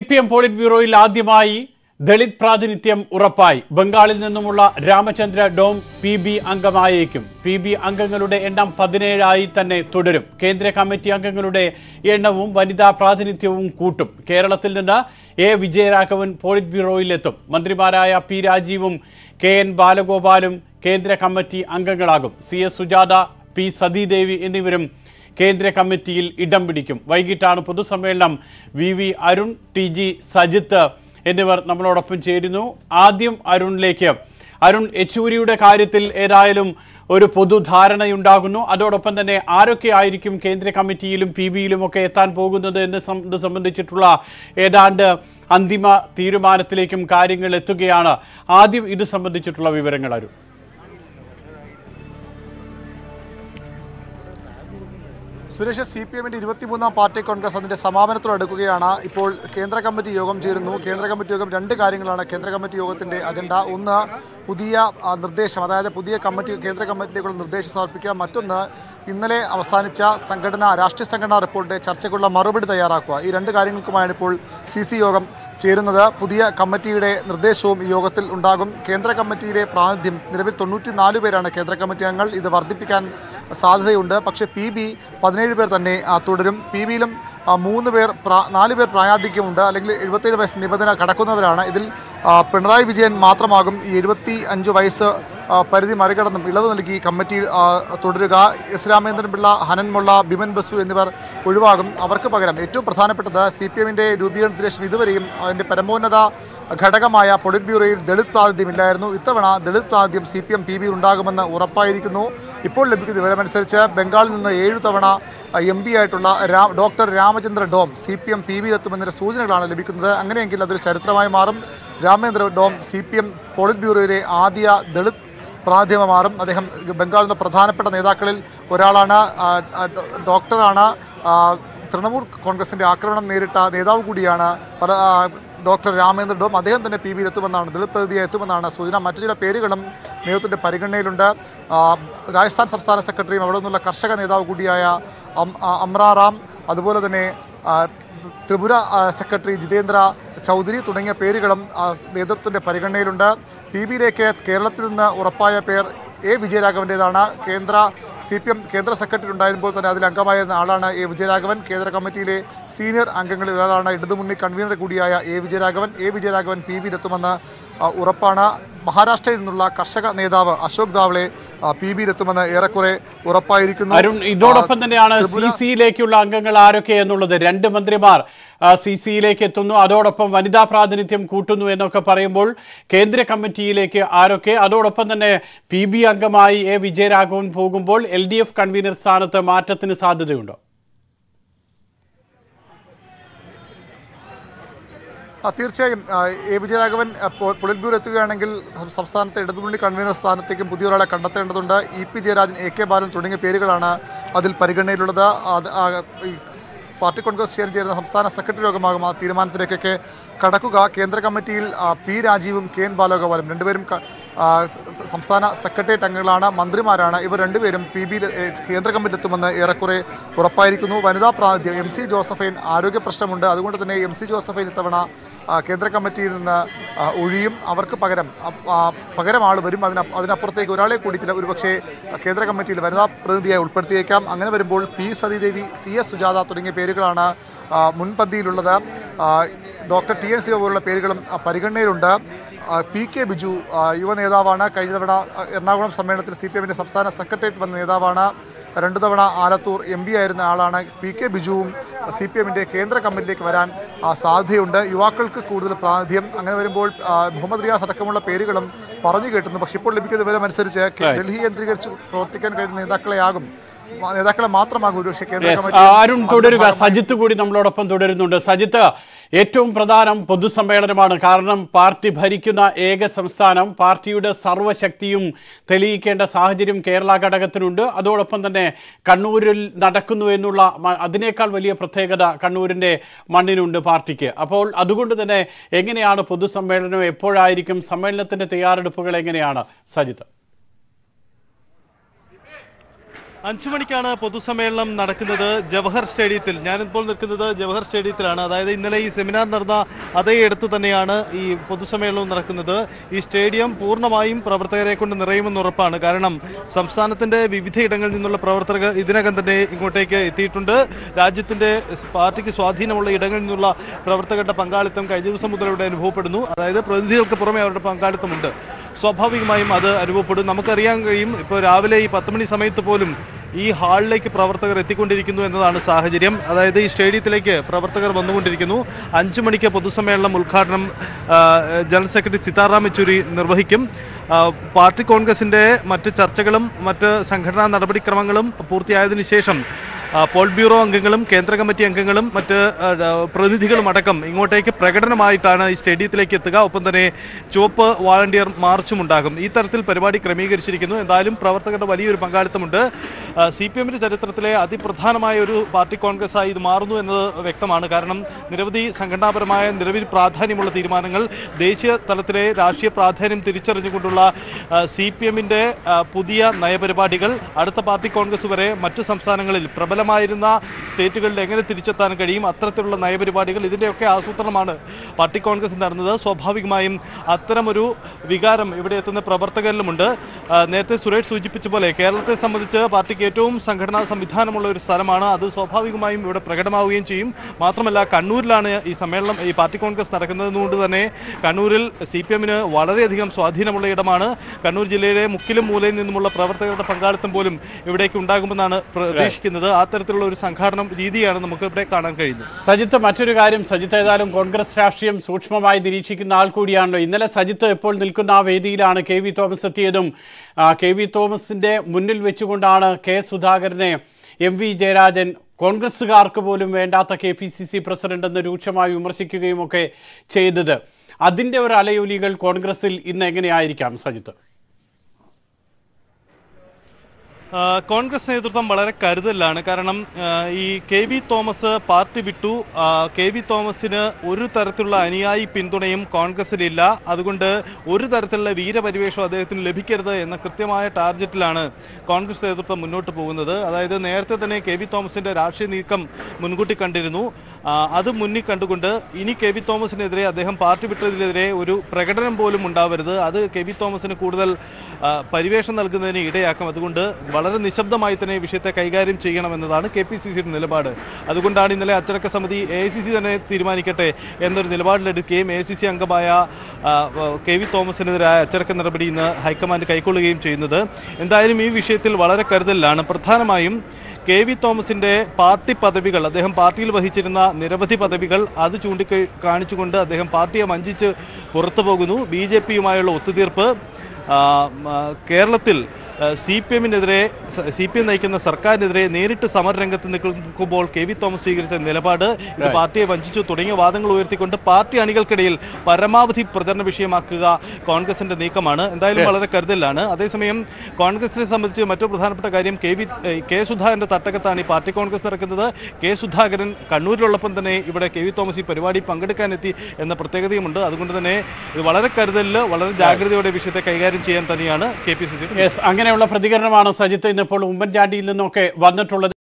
P M polit ബ്യൂറോയിൽ ആദ്യമായി ദളിത് പ്രാതിനിധ്യം ഉറപ്പായി ബംഗാളിൽ നിന്നുമുള്ള രാമചന്ദ്ര ഡോം പി ബി അംഗമായേക്കും പി ബി അംഗങ്ങളുടെ എണ്ണം പതിനേഴായി തന്നെ തുടരും കേന്ദ്ര കമ്മിറ്റി അംഗങ്ങളുടെ എണ്ണവും വനിതാ പ്രാതിനിധ്യവും കൂട്ടും കേരളത്തിൽ നിന്ന് എ വിജയരാഘവൻ പോളിറ്റ് ബ്യൂറോയിലെത്തും മന്ത്രിമാരായ പി രാജീവും കെ എൻ ബാലഗോപാലും കേന്ദ്ര കമ്മിറ്റി അംഗങ്ങളാകും C S Sujatha P Sathidevi എന്നിവരും കേന്ദ്ര കമ്മിറ്റിയിൽ ഇടം പിടിക്കും വൈകിട്ടാണ് പൊതുസമ്മേളനം V V Arun T G Sajith എന്നിവർ നമ്മളോടൊപ്പം ചേരുന്നു ആദ്യം അരുണിലേക്ക് അരുൺ യെച്ചൂരിയുടെ കാര്യത്തിൽ ഏതായാലും ഒരു പൊതുധാരണയുണ്ടാകുന്നു അതോടൊപ്പം തന്നെ ആരൊക്കെ ആയിരിക്കും കേന്ദ്ര കമ്മിറ്റിയിലും പി ബിയിലും ഒക്കെ എത്താൻ പോകുന്നത് എന്ന് സം- ഇത് സംബന്ധിച്ചിട്ടുള്ള ഏതാണ്ട് അന്തിമ തീരുമാനത്തിലേക്കും കാര്യങ്ങൾ എത്തുകയാണ് ആദ്യം ഇത് സംബന്ധിച്ചിട്ടുള്ള വിവരങ്ങൾ അരുൺ സുരേഷ് സി പി എമ്മിന്റെ ഇരുപത്തിമൂന്നാം പാർട്ടി കോൺഗ്രസ് അതിന്റെ സമാപനത്തോട് അടുക്കുകയാണ് ഇപ്പോൾ കേന്ദ്ര കമ്മിറ്റി യോഗം ചേരുന്നു കേന്ദ്ര കമ്മിറ്റി യോഗം രണ്ട് കാര്യങ്ങളാണ് കേന്ദ്ര കമ്മിറ്റി യോഗത്തിന്റെ അജണ്ട ഒന്ന് പുതിയ ആ, നിർദ്ദേശം അതായത് പുതിയ കമ്മിറ്റി കേന്ദ്ര കമ്മിറ്റിയിലേക്കുള്ള നിർദ്ദേശം സമർപ്പിക്കുക മറ്റൊന്ന് ഇന്നലെ അവസാനിച്ച സംഘടന രാഷ്ട്രീയ സംഘടനാ റിപ്പോർട്ടിന്റെ ചർച്ചയ്ക്കുള്ള മറുപടി തയ്യാറാക്കുക ഈ രണ്ട് കാര്യങ്ങൾക്കുമായാണ് ഇപ്പോൾ സി സി യോഗം ചേരുന്നത് പുതിയ കമ്മിറ്റിയുടെ നിർദ്ദേശവും ഈ യോഗത്തിൽ ഉണ്ടാകും കേന്ദ്ര കമ്മിറ്റിയിലെ പ്രാതിനിധ്യം നിലവിൽ തൊണ്ണൂറ്റി നാല് പേരാണ് കേന്ദ്ര കമ്മിറ്റി അംഗങ്ങൾ ഇത് വർദ്ധിപ്പിക്കാൻ സാധ്യതയുണ്ട് പക്ഷേ പി ബി പതിനേഴ് പേർ തന്നെ ആ, തുടരും പി ബിയിലും മൂന്ന് പേർ പ്രാ- നാല് പേർ പ്രായാധിക്യമുണ്ട് അല്ലെങ്കിൽ എഴുപത്തേഴ് വയസ്സ് നിബന്ധന കടക്കുന്നവരാണ് ഇതിൽ ആ, പിണറായി വിജയൻ മാത്രമാകും ഈ എഴുപത്തി അഞ്ച് വയസ്സ് ആ, പരിധി മറികടന്നും ഇളവ് നൽകി കമ്മിറ്റി ആ, തുടരുക എസ് രാമേന്ദ്രൻ പിള്ള ഹനൻ മുള്ള ബിമൻ ബസു എന്നിവർ ഒഴിവാകും അവർക്ക് പകരം ഏറ്റവും പ്രധാനപ്പെട്ടത് സി പി എമ്മിൻ്റെ രൂപീകരണത്തിന് ശേഷം ഇതുവരെയും അതിൻ്റെ പരമോന്നത ഘടകമായ പൊളിറ്റ് ബ്യൂറോയിൽ ദളിത് പ്രാതിനിധ്യം ഇല്ലായിരുന്നു ഇത്തവണ ദളിത് പ്രാതിനിധ്യം C P M P B ഉണ്ടാകുമെന്ന് ഉറപ്പായിരിക്കുന്നു ഇപ്പോൾ ലഭിക്കുന്ന വിവരമനുസരിച്ച് ബംഗാളിൽ നിന്ന് ഏഴു തവണ എം പി ആയിട്ടുള്ള രാ doctor Ramachandra Dome C P M P ബിയിലെത്തുമെന്നതിൻ്റെ സൂചനകളാണ് ലഭിക്കുന്നത് അങ്ങനെയെങ്കിൽ അതൊരു ചരിത്രമായി മാറും Ramachandra Dome C P M polit ബ്യൂറോയിലെ ആദ്യ ദളിത് പ്രാതിനിധ്യം മാറും അദ്ദേഹം ബംഗാളിലെ പ്രധാനപ്പെട്ട നേതാക്കളിൽ ഒരാളാണ് ആ, ആ, ഡോ- ഡോക്ടറാണ് ആ, തൃണമൂൽ കോൺഗ്രസിന്റെ ആക്രമണം നേരിട്ട നേതാവ് കൂടിയാണ് പല ആ, ഡോക്ടർ രാമേന്ദ്ര ഡോം അദ്ദേഹം തന്നെ പി വിയിൽ എത്തുമെന്നാണ് ദളിത് പ്രതിനിധിയെ എത്തുമെന്നാണ് സൂചന മറ്റു ചില പേരുകളും നേതൃത്വത്തിന്റെ പരിഗണനയിലുണ്ട് ആ, രാജസ്ഥാൻ സംസ്ഥാന സെക്രട്ടറിയും അവിടെ നിന്നുള്ള കർഷക നേതാവ് കൂടിയായ അം- ആ, അമ്രാറാം അതുപോലെ തന്നെ ആ, ത്രിപുര ആ, സെക്രട്ടറി ജിതേന്ദ്ര ചൗധരി തുടങ്ങിയ പേരുകളും ആ, നേതൃത്വത്തിന്റെ പരിഗണനയിലുണ്ട് പി ബിയിലേക്ക് കേരളത്തിൽ നിന്ന് ഉറപ്പായ പേർ എ വിജയരാഘവൻ്റേതാണ് കേന്ദ്ര സി പി എം കേന്ദ്ര സെക്രട്ടറി ഉണ്ടായിരുമ്പോൾ തന്നെ അതിൽ അംഗമായിരുന്ന ആളാണ് എ വിജയരാഘവൻ കേന്ദ്ര കമ്മിറ്റിയിലെ സീനിയർ അംഗങ്ങളിൽ ഒരാളാണ് ഇടതുമുന്നണി കൺവീനർ കൂടിയായ A Vijayaraghavan A Vijayaraghavan P ബിയിലെത്തുമെന്ന് ആ, ഉറപ്പാണ് മഹാരാഷ്ട്രയിൽ നിന്നുള്ള കർഷക നേതാവ് അശോക് ദാവളെ ആ, പി ബിയിലെത്തുമെന്ന് ഏറെക്കുറെ ഉറപ്പായിരിക്കുന്നു അരുൺ ഇതോടൊപ്പം ആ, തന്നെയാണ് സി ത്രിപുര- സിയിലേക്കുള്ള അംഗങ്ങൾ ആരൊക്കെ എന്നുള്ളത് രണ്ട് മന്ത്രിമാർ സി സിയിലേക്ക് എത്തുന്നു അതോടൊപ്പം വനിതാ പ്രാതിനിധ്യം കൂട്ടുന്നു എന്നൊക്കെ പറയുമ്പോൾ കേന്ദ്ര കമ്മിറ്റിയിലേക്ക് ആരൊക്കെ അതോടൊപ്പം തന്നെ പി ബി അംഗമായി എ വിജയരാഘവൻ പോകുമ്പോൾ എൽ ഡി എഫ് കൺവീനർ സ്ഥാനത്ത് മാറ്റത്തിന് സാധ്യതയുണ്ടോ ആ, തീർച്ചയായും ആ, എ വിജയരാഘവൻ ആ, പൊ- പൊളിറ്റ് ബ്യൂറോ എത്തുകയാണെങ്കിൽ സം- സംസ്ഥാനത്തെ ഇടതുമുന്നണി കൺവീനർ സ്ഥാനത്തേക്കും പുതിയൊരാളെ കണ്ടെത്തേണ്ടതുണ്ട് E P Jayarajan A K Balan തുടങ്ങിയ പേരുകളാണ് അതിൽ പരിഗണനയിലുള്ളത് അത് ആ, ഈ പാർട്ടി കോൺഗ്രസ് ചേർന്ന് ചേരുന്ന സംസ്ഥാന സെക്രട്ടറി യോഗമാകും ആ തീരുമാനത്തിലേക്കൊക്കെ കടക്കുക കേന്ദ്ര കമ്മിറ്റിയിൽ ആ, പി രാജീവും കെ എൻ ബാലഗോപാലും രണ്ടുപേരും ക- ആ, സ- സ- സംസ്ഥാന സെക്രട്ടേറിയറ്റ് അംഗങ്ങളാണ് മന്ത്രിമാരാണ് ഇവർ രണ്ടുപേരും പി ബിയിൽ കേന്ദ്ര കമ്മിറ്റി എത്തുമെന്ന് ഏറെക്കുറെ ഉറപ്പായിരിക്കുന്നു വനിതാ പ്രാതിനിധ്യം എം സി ജോസഫൈൻ ആരോഗ്യ പ്രശ്നമുണ്ട് അതുകൊണ്ട് തന്നെ എം സി ജോസഫൈൻ ഇത്തവണ ആ, കേന്ദ്ര കമ്മിറ്റിയിൽ നിന്ന് ആ, ഒഴിയും അവർക്ക് പകരം അ- ആ, പകരം ആൾ വരും അതിന അതിനപ്പുറത്തേക്ക് ഒരാളെ കൂടി ചില ഒരുപക്ഷെ കേന്ദ്ര കമ്മിറ്റിയിൽ വനിതാ പ്രതിനിധിയായി ഉൾപ്പെടുത്തിയേക്കാം അങ്ങനെ വരുമ്പോൾ P Sathidevi C S Sujatha തുടങ്ങിയ പേരുകളാണ് ആ, മുൻപന്തിയിലുള്ളത് ആ, ഡോക്ടർ ടി എൻ ശിവ പോലുള്ള പേരുകളും ആ, പരിഗണനയിലുണ്ട് ആ, പി കെ ബിജു ആ, യുവ നേതാവാണ് കഴിഞ്ഞ തവണ ആ, എറണാകുളം സമ്മേളനത്തിൽ സി പി എമ്മിൻ്റെ സംസ്ഥാന സെക്രട്ടേറിയറ്റ് വന്ന നേതാവാണ് രണ്ടു തവണ ആലത്തൂർ എം പി ആയിരുന്ന ആളാണ് പി കെ ബിജുവും സി പി എമ്മിൻ്റെ കേന്ദ്ര കമ്മിറ്റിയിലേക്ക് വരാൻ ആ, സാധ്യതയുണ്ട് യുവാക്കൾക്ക് കൂടുതൽ പ്രാതിനിധ്യം അങ്ങനെ വരുമ്പോൾ ആ, മുഹമ്മദ് റിയാസ് അടക്കമുള്ള പേരുകളും പറഞ്ഞു കേട്ടുന്നു പക്ഷേ ഇപ്പോൾ ലഭിക്കുന്ന വിവരമനുസരിച്ച് കെ- ഡൽഹി കേന്ദ്രീകരിച്ച് പ്രവർത്തിക്കാൻ കഴിയുന്ന നേതാക്കളെയാകും നേതാക്കളെ മാത്രമാകും ഒരുപക്ഷെ കേന്ദ്ര Yes, കമ്മിറ്റി അരുൺ തുടരുക സജിത്ത് കൂടി നമ്മളോടൊപ്പം തുടരുന്നുണ്ട് സജിത്ത് ഏറ്റവും പ്രധാനം പൊതുസമ്മേളനമാണ് കാരണം പാർട്ടി ഭരിക്കുന്ന ഏക സംസ്ഥാനം പാർട്ടിയുടെ സർവ്വശക്തിയും തെളിയിക്കേണ്ട സാഹചര്യം കേരള ഘടകത്തിനുണ്ട് അതോടൊപ്പം തന്നെ കണ്ണൂരിൽ നടക്കുന്നു എന്നുള്ള മ- അതിനേക്കാൾ വലിയ പ്രത്യേകത കണ്ണൂരിന്റെ മണ്ണിനുണ്ട് പാർട്ടിക്ക് അപ്പോൾ അതുകൊണ്ട് തന്നെ എങ്ങനെയാണ് പൊതുസമ്മേളനം എപ്പോഴായിരിക്കും സമ്മേളനത്തിന്റെ തയ്യാറെടുപ്പുകൾ എങ്ങനെയാണ് സജിത്ത് അഞ്ചു മണിക്കാണ് പൊതുസമ്മേളനം നടക്കുന്നത് ജവഹർ സ്റ്റേഡിയത്തിൽ ഞാനിപ്പോൾ നിൽക്കുന്നത് ജവഹർ സ്റ്റേഡിയത്തിലാണ് അതായത് ഇന്നലെ ഈ സെമിനാർ നടന്ന അതേ ഇടത്ത് തന്നെയാണ് ഈ പൊതുസമ്മേളനവും നടക്കുന്നത് ഈ സ്റ്റേഡിയം പൂർണ്ണമായും പ്രവർത്തകരെ കൊണ്ട് നിറയുമെന്ന് ഉറപ്പാണ് കാരണം സംസ്ഥാനത്തിന്റെ വിവിധ ഇടങ്ങളിൽ നിന്നുള്ള പ്രവർത്തകർ ഇതിനകം തന്നെ ഇങ്ങോട്ടേക്ക് എത്തിയിട്ടുണ്ട് രാജ്യത്തിന്റെ പാർട്ടിക്ക് സ്വാധീനമുള്ള ഇടങ്ങളിൽ നിന്നുള്ള പ്രവർത്തകരുടെ പങ്കാളിത്തം കഴിഞ്ഞ ദിവസം മുതൽ ഇവിടെ അനുഭവപ്പെടുന്നു അതായത് പ്രതിനിധികൾക്ക് പുറമെ അവരുടെ പങ്കാളിത്തമുണ്ട് സ്വാഭാവികമായും അത് അനുഭവപ്പെടും നമുക്കറിയാൻ കഴിയും ഇപ്പോൾ രാവിലെ ഈ പത്ത് മണി സമയത്ത് പോലും ഈ ഹാളിലേക്ക് പ്രവർത്തകർ എത്തിക്കൊണ്ടിരിക്കുന്നു എന്നതാണ് സാഹചര്യം അതായത് ഈ സ്റ്റേഡിയത്തിലേക്ക് പ്രവർത്തകർ വന്നുകൊണ്ടിരിക്കുന്നു അഞ്ചു മണിക്ക് പൊതുസമ്മേളനം ഉദ്ഘാടനം ആ, ജനറൽ സെക്രട്ടറി സീതാറാം യെച്ചൂരി നിർവഹിക്കും ആ, പാർട്ടി കോൺഗ്രസിന്റെ മറ്റ് ചർച്ചകളും മറ്റ് സംഘടനാ നടപടിക്രമങ്ങളും പൂർത്തിയായതിനു ശേഷം ആ, പോൾ ബ്യൂറോ അംഗങ്ങളും കേന്ദ്ര കമ്മിറ്റി അംഗങ്ങളും മറ്റ് ആ, ആ, പ്രതിനിധികളും അടക്കം ഇങ്ങോട്ടേക്ക് പ്രകടനമായിട്ടാണ് ഈ സ്റ്റേഡിയത്തിലേക്ക് എത്തുക ഒപ്പം തന്നെ ചുവപ്പ് വാളണ്ടിയർ മാർച്ചും ഉണ്ടാകും ഈ തരത്തിൽ പരിപാടി ക്രമീകരിച്ചിരിക്കുന്നു എന്തായാലും പ്രവർത്തകരുടെ വലിയൊരു പങ്കാളിത്തമുണ്ട് സി പി എമ്മിന്റെ ചരിത്രത്തിലെ അതിപ്രധാനമായ ഒരു പാർട്ടി കോൺഗ്രസ് ആയി ഇത് മാറുന്നു എന്നത് വ്യക്തമാണ് കാരണം നിരവധി സംഘടനാപരമായ നിരവധി പ്രാധാന്യമുള്ള തീരുമാനങ്ങൾ ദേശീയ തലത്തിലെ രാഷ്ട്രീയ പ്രാധാന്യം തിരിച്ചറിഞ്ഞുകൊണ്ടുള്ള സി പി എമ്മിന്റെ പുതിയ നയപരിപാടികൾ അടുത്ത പാർട്ടി കോൺഗ്രസ് വരെ മറ്റു സംസ്ഥാനങ്ങളിൽ പ്രബലമായിരുന്ന സ്റ്റേറ്റുകളിൽ എങ്ങനെ തിരിച്ചെത്താൻ കഴിയും അത്തരത്തിലുള്ള നയപരിപാടികൾ ഇതിന്റെയൊക്കെ ആസൂത്രണമാണ് പാർട്ടി കോൺഗ്രസ് നടന്നത് സ്വാഭാവികമായും അത്തരമൊരു വികാരം ഇവിടെ എത്തുന്ന പ്രവർത്തകരിലുമുണ്ട് ആ, നേരത്തെ സുരേഷ് സൂചിപ്പിച്ച പോലെ കേരളത്തെ സംബന്ധിച്ച് പാർട്ടിക്ക് ഏറ്റവും സംഘടനാ സംവിധാനമുള്ള ഒരു സ്ഥലമാണ് അത് സ്വാഭാവികമായും ഇവിടെ പ്രകടമാവുകയും ചെയ്യും മാത്രമല്ല കണ്ണൂരിലാണ് ഈ സമ്മേളനം ഈ പാർട്ടി കോൺഗ്രസ് നടക്കുന്നതുകൊണ്ട് തന്നെ കണ്ണൂരിൽ സി പി എമ്മിന് വളരെയധികം സ്വാധീനമുള്ള ഇടമാണ് കണ്ണൂർ ജില്ലയിലെ മുക്കിലും മൂലയിൽ നിന്നുമുള്ള പ്രവർത്തകരുടെ പങ്കാളിത്തം പോലും ഇവിടേക്ക് ഉണ്ടാകുമെന്നാണ് പ്രതീക്ഷിക്കുന്നത് ആ തരത്തിലുള്ള ഒരു സംഘാടനം രീതിയാണ് നമുക്ക് ഇവിടെ കാണാൻ കഴിയുന്നത് സജിത്ത് മറ്റൊരു കാര്യം സജിത്ത് ഏതായാലും കോൺഗ്രസ് രാഷ്ട്രീയം സൂക്ഷ്മമായി നിരീക്ഷിക്കുന്ന ആൾ കൂടിയാണല്ലോ ഇന്നലെ സജിത്ത് ഇപ്പോൾ നിൽക്കുന്ന ആ വേദിയിലാണ് കെ വി തോമസ് എത്തിയതും ആ, കെ വി തോമസിന്റെ മുന്നിൽ വെച്ചുകൊണ്ടാണ് കെ സുധാകരനെ എം വി ജയരാജൻ കോൺഗ്രസ്സുകാർക്ക് പോലും വേണ്ടാത്ത K P C C president എന്ന് രൂക്ഷമായി വിമർശിക്കുകയും ഒക്കെ ചെയ്തത് അതിന്റെ ഒരു അലയൊലികൾ കോൺഗ്രസിൽ ഇന്ന് എങ്ങനെയായിരിക്കാം സജിത്ത് ആ, കോൺഗ്രസ് നേതൃത്വം വളരെ കരുതലാണ് കാരണം ആ, ഈ കെ വി തോമസ് പാർട്ടി വിട്ടു ആ, കെ വി തോമസിന് ഒരു തരത്തിലുള്ള അനുയായി പിന്തുണയും കോൺഗ്രസിലില്ല അതുകൊണ്ട് ഒരു തരത്തിലുള്ള വീരപരിവേഷം അദ്ദേഹത്തിന് ലഭിക്കരുത് എന്ന കൃത്യമായ ടാർഗറ്റിലാണ് കോൺഗ്രസ് നേതൃത്വം മുന്നോട്ട് പോകുന്നത് അതായത് നേരത്തെ തന്നെ കെ വി തോമസിന്റെ രാഷ്ട്രീയ നീക്കം മുൻകൂട്ടി കണ്ടിരുന്നു ആ, അത് മുന്നിൽ കണ്ടുകൊണ്ട് ഇനി കെ വി തോമസിനെതിരെ അദ്ദേഹം പാർട്ടി വിട്ടതിനെതിരെ ഒരു പ്രകടനം പോലും ഉണ്ടാവരുത് അത് കെ വി തോമസിന് കൂടുതൽ ആ, പരിവേഷം നൽകുന്നതിന് ഇടയാക്കും അതുകൊണ്ട് വളരെ നിശബ്ദമായി തന്നെ ഈ വിഷയത്തെ കൈകാര്യം ചെയ്യണമെന്നതാണ് കെ പി സി സിയുടെ നിലപാട് അതുകൊണ്ടാണ് ഇന്നലെ അച്ചടക്ക സമിതി എ ഐ സി സി തന്നെ തീരുമാനിക്കട്ടെ എന്നൊരു നിലപാടിലെടുക്കുകയും എ ഐ സി സി അംഗമായ ആ, കെ വി തോമസിനെതിരായ അച്ചടക്ക നടപടി ഇന്ന് ഹൈക്കമാൻഡ് കൈക്കൊള്ളുകയും ചെയ്യുന്നത് എന്തായാലും ഈ വിഷയത്തിൽ വളരെ കരുതലാണ് പ്രധാനമായും കെ വി തോമസിന്റെ പാർട്ടി പദവികൾ അദ്ദേഹം പാർട്ടിയിൽ വഹിച്ചിരുന്ന നിരവധി പദവികൾ അത് ചൂണ്ടിക്ക കാണിച്ചുകൊണ്ട് അദ്ദേഹം പാർട്ടിയെ വഞ്ചിച്ച് പുറത്തു പോകുന്നു ബി ജെ പിയുമായുള്ള ഒത്തുതീർപ്പ് ആ, ആ, കേരളത്തിൽ സി പി എമ്മിനെതിരെ സി പി എം നയിക്കുന്ന സർക്കാരിനെതിരെ നേരിട്ട് സമരരംഗത്ത് നിൽക്കുമ്പോൾ കെ വി തോമസ് സ്വീകരിച്ച നിലപാട് ഇത് പാർട്ടിയെ വഞ്ചിച്ചു തുടങ്ങിയ വാദങ്ങൾ ഉയർത്തിക്കൊണ്ട് പാർട്ടി അണികൾക്കിടയിൽ പരമാവധി പ്രചരണ വിഷയമാക്കുക കോൺഗ്രസിന്റെ നീക്കമാണ് എന്തായാലും Yes. വളരെ കരുതലാണ് അതേസമയം കോൺഗ്രസിനെ സംബന്ധിച്ച് മറ്റൊരു പ്രധാനപ്പെട്ട കാര്യം കെ വി ഏഹ് കെ സുധാകരന്റെ തട്ടകത്താണ് ഈ പാർട്ടി കോൺഗ്രസ് നടക്കുന്നത് കെ സുധാകരൻ കണ്ണൂരിലുള്ളപ്പം തന്നെ ഇവിടെ കെ വി തോമസ് ഈ പരിപാടി പങ്കെടുക്കാനെത്തി എന്ന പ്രത്യേകതയുമുണ്ട് അതുകൊണ്ട് തന്നെ ഇത് വളരെ കരുതലിൽ വളരെ ജാഗ്രതയോടെ വിഷയത്തെ കൈകാര്യം ചെയ്യാൻ തന്നെയാണ് K P C C yes അങ്ങനെയുള്ള പ്രതികരണമാണ് സജിത്ത് ഇന്നിപ്പോൾ ഉമ്മൻചാണ്ടിയിൽ നിന്നൊക്കെ വന്നിട്ടുള്ളത്